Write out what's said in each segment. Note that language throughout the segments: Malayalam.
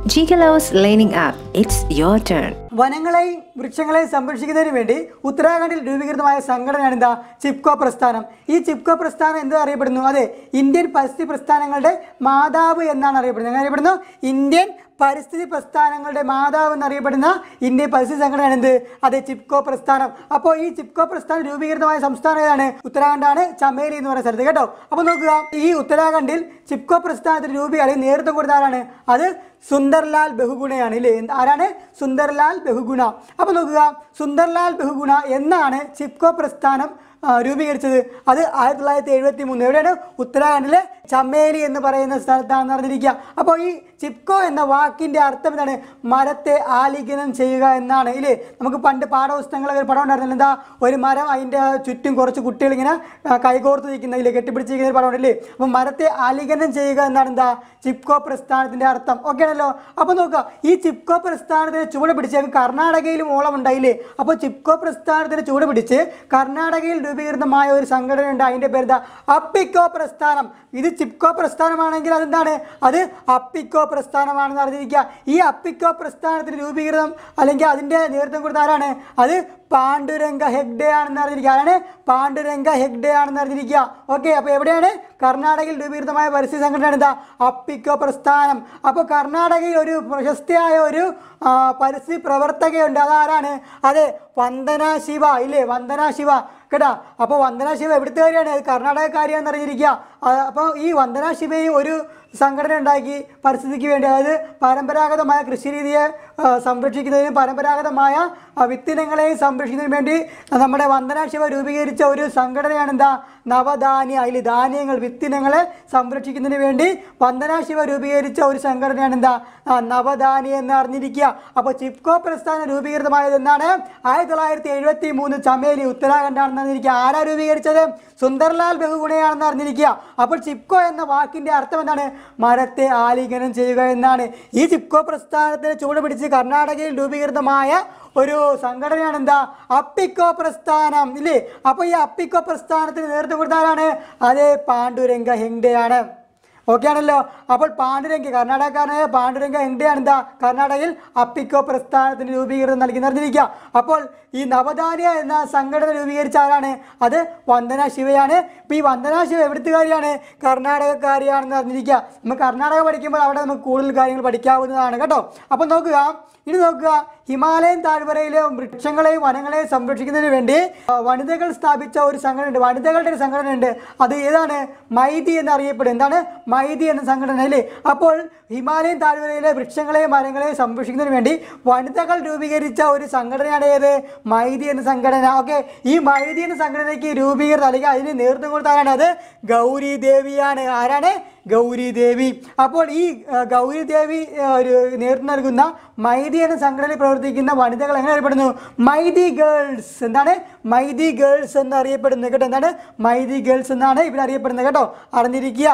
GK Lovers Learning App. It's your turn. വനങ്ങളെയും വൃക്ഷങ്ങളെയും സംരക്ഷിക്കുന്നതിന് വേണ്ടി ഉത്തരാഖണ്ഡിൽ രൂപീകൃതമായ സംഘടനയാണ് എന്താ ചിപ്കോ പ്രസ്ഥാനം ഈ ചിപ്കോ പ്രസ്ഥാനം എന്ത് അറിയപ്പെടുന്നു അതെ ഇന്ത്യൻ പരിസ്ഥിതി പ്രസ്ഥാനങ്ങളുടെ മാതാവ് എന്നാണ് അറിയപ്പെടുന്നത് എങ്ങനെ അറിയപ്പെടുന്നു ഇന്ത്യൻ പരിസ്ഥിതി പ്രസ്ഥാനങ്ങളുടെ മാതാവ് എന്നറിയപ്പെടുന്ന ഇന്ത്യൻ പരിസ്ഥിതി സംഘടനയാണ് എന്ത് അതെ ചിപ്കോ പ്രസ്ഥാനം അപ്പോൾ ഈ ചിപ്കോ പ്രസ്ഥാനം രൂപീകൃതമായ സംസ്ഥാനം ഏതാണ് ഉത്തരാഖണ്ഡാണ് ചമേലി എന്ന് പറയുന്ന സ്ഥലത്ത് കേട്ടോ അപ്പോൾ നോക്കുക ഈ ഉത്തരാഖണ്ഡിൽ ചിപ്കോ പ്രസ്ഥാനത്തിന് രൂപീ അല്ലെങ്കിൽ നേതൃത്വം കൊടുത്ത ആരാണ് അത് സുന്ദർലാൽ ബഹുഗുണയാണ് ഇല്ലേ എന്ത് ആരാണ് സുന്ദർലാൽ ബഹുഗുണ അപ്പോൾ നോക്കുക സുന്ദർലാൽ ബഹുഗുണ എന്നാണ് ചിപ്കോ പ്രസ്ഥാനം ആ, രൂപീകരിച്ചത് അത് ആയിരത്തി തൊള്ളായിരത്തി എഴുപത്തി മൂന്ന് എവിടെയാണ് ഉത്തരാഖണ്ഡിലെ ചമേലി എന്ന് പറയുന്ന സ്ഥലത്താണ് നടന്നിരിക്കുക അപ്പോൾ ഈ ചിപ്കോ എന്ന വാക്കിൻ്റെ അർത്ഥം എന്താണ് മരത്തെ ആലിംഗനം ചെയ്യുക എന്നാണ് ഇല്ലേ നമുക്ക് പണ്ട് പാഠപുസ്തകങ്ങളൊക്കെ ഒരു പടം ഉണ്ടായിരുന്നില്ല എന്താ ഒരു മരം അതിൻ്റെ ചുറ്റും കുറച്ച് കുട്ടികൾ ഇങ്ങനെ ആ, കൈകോർത്ത് നിൽക്കുന്ന ഇല്ലേ കെട്ടിപ്പിടിച്ചിരിക്കുന്ന ഒരു പടം ഉണ്ടല്ലേ അപ്പോൾ മരത്തെ ആലിംഗനം ചെയ്യുക എന്നാണ് എന്താ ചിപ്കോ പ്രസ്ഥാനത്തിൻ്റെ അർത്ഥം ഓക്കെ ആണല്ലോ അപ്പോൾ നോക്കുക ഈ ചിപ്കോ പ്രസ്ഥാനത്തിന് ചുവട് പിടിച്ച് കർണാടകയിലും ഓളം ഉണ്ടായില്ലേ അപ്പോൾ ചിപ്കോ പ്രസ്ഥാനത്തിന് ചുവട് പിടിച്ച് കർണാടകയിൽ രൂപീകൃതമായ ഒരു സംഘടന ഉണ്ട് അതിൻ്റെ പേര് എന്താ അപ്പിക്കോ പ്രസ്ഥാനം ഇത് ചിപ്കോ പ്രസ്ഥാനമാണെങ്കിൽ അതെന്താണ് അത് അപ്പിക്കോ പ്രസ്ഥാനമാണെന്ന് അറിഞ്ഞിരിക്കുക ഈ അപ്പിക്കോ പ്രസ്ഥാനത്തിന് രൂപീകൃതം അല്ലെങ്കിൽ അതിൻ്റെ നേതൃത്വം കൊടുത്ത ആരാണ് അത് പാണ്ഡുരംഗ ഹെഗ്ഡെ ആണെന്ന് അറിഞ്ഞിരിക്കുക ആരാണ് പാണ്ഡുരംഗ ഹെഗ്ഡെ ആണെന്ന് അറിഞ്ഞിരിക്കുക ഓക്കെ അപ്പോൾ എവിടെയാണ് കർണാടകയിൽ രൂപീകൃതമായ പരിസ്ഥിതി സംഘടനയാണ് എന്താ അപ്പിക്കോ പ്രസ്ഥാനം അപ്പോൾ കർണാടകയിൽ ഒരു പ്രശസ്തിയായ ഒരു ആ, പരിസ്ഥിതി പ്രവർത്തകയുണ്ട് അതാരാണ് അതെ വന്ദന ശിവ ഇല്ലേ വന്ദന ശിവ കേട്ടാ അപ്പോൾ വന്ദന ശിവ എവിടുത്തുകാരിയാണ് അത് കർണാടകക്കാരിയാണെന്ന് അറിഞ്ഞിരിക്കുക അപ്പോൾ ഈ വന്ദന ശിവയും ഒരു സംഘടന ഉണ്ടാക്കി പരിസ്ഥിതിക്ക് വേണ്ടി അതായത് പരമ്പരാഗതമായ കൃഷി രീതിയെ ആ, സംരക്ഷിക്കുന്നതിനും പരമ്പരാഗതമായ ആ, വിത്തിനങ്ങളെയും സംരക്ഷിക്കുന്നതിനും വേണ്ടി നമ്മുടെ വന്ദന ശിവ രൂപീകരിച്ച ഒരു സംഘടനയാണ് എന്താ നവധാന്യ അതിൽ ധാന്യങ്ങൾ വിത്തിനങ്ങളെ സംരക്ഷിക്കുന്നതിന് വേണ്ടി വന്ദന ശിവ രൂപീകരിച്ച ഒരു സംഘടനയാണ് എന്താ ആ, നവധാന്യ എന്ന് അറിഞ്ഞിരിക്കുക അപ്പോൾ ചിപ്കോ പ്രസ്ഥാനം രൂപീകൃതമായത് എന്നാണ് ആയിരത്തി തൊള്ളായിരത്തി എഴുപത്തി മൂന്ന് ചമേലി ഉത്തരാഖണ്ഡാണെന്ന് അറിഞ്ഞിരിക്കുക ആരാ രൂപീകരിച്ചത് സുന്ദർലാൽ ബഹുഗുണയാണെന്ന് അറിഞ്ഞിരിക്കുക അപ്പോൾ ചിപ്കോ എന്ന വാക്കിൻ്റെ അർത്ഥം എന്താണ് മരത്തെ ആലിംഗനം ചെയ്യുക എന്നാണ് ഈ ചിപ്കോ പ്രസ്ഥാനത്തിന് ചൂട് പിടിച്ച് കർണാടകയിൽ രൂപീകൃതമായ ഒരു സംഘടനയാണ് എന്താ അപ്പിക്കോ പ്രസ്ഥാനം ഇല്ലേ അപ്പോൾ ഈ അപ്പിക്കോ പ്രസ്ഥാനത്തിന് നേതൃത്വം കൊടുത്ത ആരാണ് അതേ പാണ്ഡുരംഗ ഹെഗ്ഡെയാണ് ഓക്കെ ആണല്ലോ അപ്പോൾ പാണ്ഡുരംഗ കർണാടകക്കാരനായ പാണ്ഡുരംഗ ഹെഗ്ഡെയാണ് എന്താ കർണാടകയിൽ അപ്പിക്കോ പ്രസ്ഥാനത്തിന് രൂപീകരണം നൽകി നടന്നിരിക്കുക അപ്പോൾ ഈ നവധാന്യ എന്ന സംഘടന രൂപീകരിച്ച ആരാണ് അത് വന്ദന ശിവയാണ് ഇപ്പോൾ ഈ വന്ദന ശിവ എവിടുത്തുകാരിയാണ് കർണാടകക്കാരിയാണെന്ന് അറിഞ്ഞിരിക്കുക നമ്മൾ കർണാടക പഠിക്കുമ്പോൾ അവിടെ നമുക്ക് കൂടുതൽ കാര്യങ്ങൾ പഠിക്കാവുന്നതാണ് കേട്ടോ അപ്പോൾ നോക്കുക ഇനി നോക്കുക ഹിമാലയൻ താഴ്വരയിലെ വൃക്ഷങ്ങളെയും വനങ്ങളെയും സംരക്ഷിക്കുന്നതിന് വേണ്ടി ആ, വനിതകൾ സ്ഥാപിച്ച ഒരു സംഘടനയുണ്ട് വനിതകളുടെ ഒരു സംഘടനയുണ്ട് അത് ഏതാണ് മൈതി എന്നറിയപ്പെടും എന്താണ് മൈതി എന്ന സംഘടന അല്ലേ അപ്പോൾ ഹിമാലയൻ താഴ്വരയിലെ വൃക്ഷങ്ങളെയും മരങ്ങളെയും സംരക്ഷിക്കുന്നതിന് വേണ്ടി വനിതകൾ രൂപീകരിച്ച ഒരു സംഘടനയാണ് ഏത് മൈതി എന്ന സംഘടന ഓക്കെ ഈ മൈതി എന്ന സംഘടനയ്ക്ക് രൂപീകൃത അല്ലെങ്കിൽ അതിന് നേതൃത്വം കൊടുത്ത ആരാണ് അത് ഗൗരി ദേവിയാണ് ആരാണ് ഗൗരി ദേവി അപ്പോൾ ഈ ആ, ഗൗരി ദേവി ആ, ഒരു നേതൃത്വം നൽകുന്ന മൈതി എന്ന സംഘടനയിൽ പ്രവർത്തിക്കുന്ന വനിതകൾ എങ്ങനെ അറിയപ്പെടുന്നു മൈതി ഗേൾസ് എന്താണ് മൈതി ഗേൾസ് എന്ന് അറിയപ്പെടുന്നത് കേട്ടോ എന്താണ് മൈതി ഗേൾസ് എന്നാണ് ഇവർ അറിയപ്പെടുന്നത് കേട്ടോ അറിഞ്ഞിരിക്കുക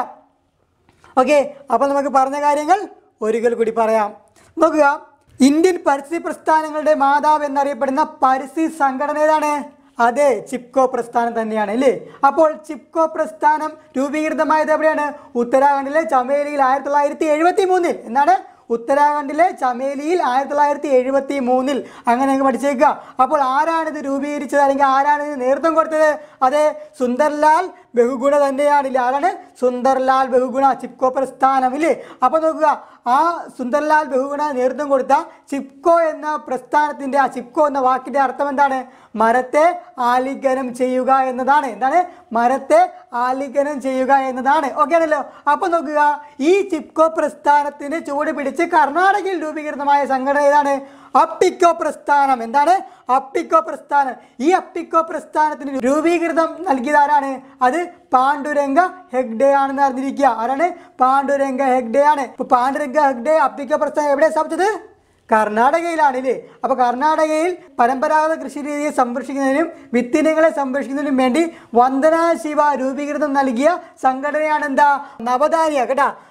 ഓക്കെ അപ്പോൾ നമുക്ക് പറഞ്ഞ കാര്യങ്ങൾ ഒരിക്കൽ കൂടി പറയാം നോക്കുക ഇന്ത്യൻ പരിസ്ഥിതി പ്രസ്ഥാനങ്ങളുടെ മാതാവ് എന്നറിയപ്പെടുന്ന പരിസ്ഥിതി സംഘടന ഏതാണ് അതെ ചിപ്കോ പ്രസ്ഥാനം തന്നെയാണ് അല്ലേ അപ്പോൾ ചിപ്കോ പ്രസ്ഥാനം രൂപീകൃതമായത് എവിടെയാണ് ഉത്തരാഖണ്ഡിലെ ചമേലിയിൽ ആയിരത്തി തൊള്ളായിരത്തി എഴുപത്തി മൂന്നിൽ എന്നാണ് ഉത്തരാഖണ്ഡിലെ ചമേലിയിൽ ആയിരത്തി തൊള്ളായിരത്തി എഴുപത്തി മൂന്നിൽ അങ്ങനെ അങ്ങ് പഠിച്ചേക്കുക അപ്പോൾ ആരാണ് ഇത് രൂപീകരിച്ചത് അല്ലെങ്കിൽ ആരാണ് ഇത് നേതൃത്വം കൊടുത്തത് അതെ സുന്ദർലാൽ ബഹുഗുണ തന്നെയാണ് ഇല്ലേ ആരാണ് സുന്ദർലാൽ ബഹുഗുണ ചിപ്കോ പ്രസ്ഥാനം ഇല്ലേ അപ്പോൾ നോക്കുക ആ സുന്ദർലാൽ ബഹുഗുണ നേതൃത്വം കൊടുത്ത ചിപ്കോ എന്ന പ്രസ്ഥാനത്തിൻ്റെ ആ ചിപ്കോ എന്ന വാക്കിൻ്റെ അർത്ഥം എന്താണ് മരത്തെ ആലിംഗനം ചെയ്യുക എന്നതാണ് എന്താണ് മരത്തെ ആലിംഗനം ചെയ്യുക എന്നതാണ് ഓക്കെ ആണല്ലോ അപ്പോൾ നോക്കുക ഈ ചിപ്കോ പ്രസ്ഥാനത്തിന് ചുവട് പിടിച്ച് കർണാടകയിൽ രൂപീകൃതമായ സംഘടന ഏതാണ് അപ്പിക്കോ പ്രസ്ഥാനം എന്താണ് അപ്പിക്കോ പ്രസ്ഥാനം ഈ അപ്പിക്കോ പ്രസ്ഥാനത്തിന് രൂപീകൃതം നൽകിയത് ആരാണ് അത് പാണ്ഡുരംഗ ഹെഗ്ഡെ ആണെന്ന് അറിഞ്ഞിരിക്കുക ആരാണ് പാണ്ഡുരംഗ ഹെഗ്ഡെ ആണ് ഇപ്പൊ പാണ്ഡുരംഗ ഹെഗ്ഡെ അപ്പിക്കോ പ്രസ്ഥാനം എവിടെ സ്ഥാപിച്ചത് കർണാടകയിലാണ് ഇല്ലേ അപ്പോൾ കർണാടകയിൽ പരമ്പരാഗത കൃഷി രീതിയെ സംരക്ഷിക്കുന്നതിനും വിത്തിനങ്ങളെ സംരക്ഷിക്കുന്നതിനും വേണ്ടി വന്ദന ശിവ രൂപീകൃതം നൽകിയ സംഘടനയാണ് എന്താ നവധാന്യ കേട്ടാ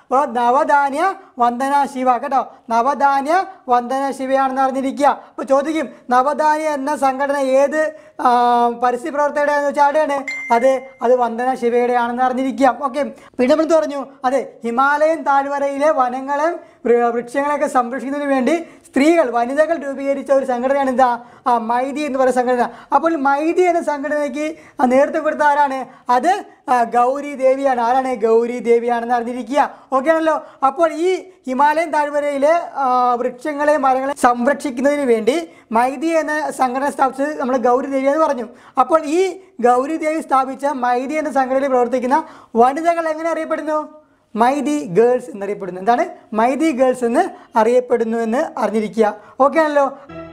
അപ്പോൾ നവധാന്യ വന്ദന ശിവ കേട്ടോ നവധാന്യ വന്ദന ശിവയാണെന്ന് അറിഞ്ഞിരിക്കുക അപ്പോൾ ചോദിക്കും നവധാന്യ എന്ന സംഘടന ഏത് ആ, പരിസ്ഥിതി പ്രവർത്തകരുടെ എന്ന് വെച്ചാൽ ആരുടെയാണ് അതെ അത് വന്ദന ശിവയുടെ ആണെന്ന് അറിഞ്ഞിരിക്കുക ഓക്കെ പിന്നെ നമ്മൾ പറഞ്ഞു അതെ ഹിമാലയൻ താഴ്വരയിലെ വനങ്ങളെ വൃ- വൃക്ഷങ്ങളെയൊക്കെ സംരക്ഷിക്കുന്നതിന് വേണ്ടി സ്ത്രീകൾ വനിതകൾ രൂപീകരിച്ച ഒരു സംഘടനയാണ് എന്താ ആ മൈദി എന്ന് പറയുന്ന സംഘടന അപ്പോൾ മൈദി എന്ന സംഘടനയ്ക്ക് ആ നേതൃത്വം കൊടുത്ത ആരാണ് അത് ആ, ഗൗരി ദേവിയാണ് ആരാണ് ഗൗരി ദേവിയാണെന്ന് അറിഞ്ഞിരിക്കുക ഓക്കെ ആണല്ലോ അപ്പോൾ ഈ ഹിമാലയൻ താഴ്വരയിലെ ആ, വൃക്ഷങ്ങളെ മരങ്ങളെ സംരക്ഷിക്കുന്നതിന് വേണ്ടി മൈദി എന്ന സംഘടന സ്ഥാപിച്ചത് നമ്മൾ ഗൗരി ദേവി എന്ന് പറഞ്ഞു അപ്പോൾ ഈ ഗൗരി ദേവി സ്ഥാപിച്ച മൈദി എന്ന സംഘടനയിൽ പ്രവർത്തിക്കുന്ന വനിതകൾ എങ്ങനെ അറിയപ്പെടുന്നു മൈദി ഗേൾസ് എന്നറിയപ്പെടുന്നു എന്താണ് മൈദി ഗേൾസ് എന്ന് അറിയപ്പെടുന്നു എന്ന് അറിഞ്ഞിരിക്കുക ഓക്കെ ആണല്ലോ